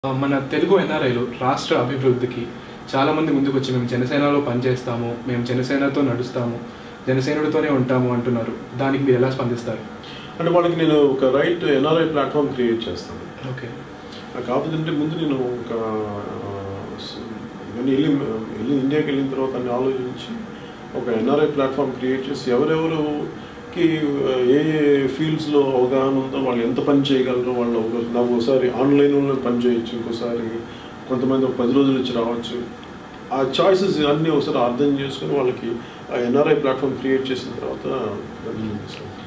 మన తెలుగు ఎన్ఆర్ఐలు రాష్ట్ర అభివృద్ధికి చాలామంది ముందుకు వచ్చి మేము జనసేనలో పనిచేస్తాము మేము జనసేనతో నడుస్తాము జనసేనుడితోనే ఉంటాము అంటున్నారు దానికి మీరు ఎలా స్పందిస్తారు అంటే వాళ్ళకి నేను ఒక రైట్ ఎన్ఆర్ఐ ప్లాట్ఫామ్ క్రియేట్ చేస్తాను ఓకే నాకు కాకపోతే అంటే ముందు నేను ఒక ఆ, స- ఇవన్నీ వెళ్ళి వెళ్ళి ఇండియాకి వెళ్ళిన తర్వాత అన్ని ఆలోచించి ఒక ఎన్ఆర్ఐ ప్లాట్ఫామ్ క్రియేట్ చేసి ఎవరెవరుకి ఆ, ఏ ఏ ఫీల్డ్స్లో అవగాహన ఉందో వాళ్ళు ఎంత పని చేయగలరో వాళ్ళు ఒక- నాకు ఒకసారి ఆన్లైన్లో పని చేయొచ్చు ఇంకోసారి కొంతమంది ఒక పది రోజులు ఇచ్చి రావచ్చు ఆ చాయిసెస్ అన్నీ ఒకసారి అర్థం చేసుకుని వాళ్ళకి ఆ ఎన్ఆర్ఐ ప్లాట్ఫామ్ క్రియేట్ చేసిన తర్వాత కంటిన్యూ చేస్తాను